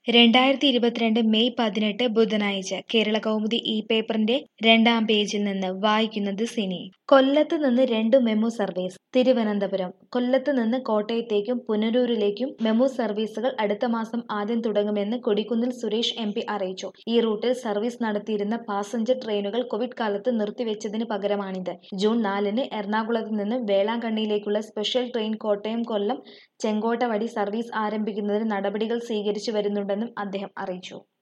രണ്ടായിരത്തി ഇരുപത്തിരണ്ട് മെയ് പതിനെട്ട് ബുധനാഴ്ച കേരള കൗമുദി ഈ പേപ്പറിന്റെ രണ്ടാം പേജിൽ നിന്ന് വായിക്കുന്നത് സിനി കൊല്ലത്ത് നിന്ന് രണ്ട് മെമു സർവീസ് തിരുവനന്തപുരം കൊല്ലത്ത് നിന്ന് കോട്ടയത്തേക്കും പുനലൂരിലേക്കും മെമു സർവീസുകൾ അടുത്ത മാസം ആദ്യം തുടങ്ങുമെന്ന് കൊടിക്കുന്നിൽ സുരേഷ് എം പി അറിയിച്ചു ഈ റൂട്ടിൽ സർവീസ് നടത്തിയിരുന്ന പാസഞ്ചർ ട്രെയിനുകൾ കോവിഡ് കാലത്ത് നിർത്തിവെച്ചതിന് പകരമാണിത് ജൂൺ നാലിന് എറണാകുളത്ത് നിന്ന് വേളാങ്കണ്ണിയിലേക്കുള്ള സ്പെഷ്യൽ ട്രെയിൻ കോട്ടയം കൊല്ലം ചെങ്കോട്ട വഴി സർവീസ് ആരംഭിക്കുന്നതിന് നടപടികൾ സ്വീകരിച്ചു വരുന്നുണ്ടെന്നും അദ്ദേഹം അറിയിച്ചു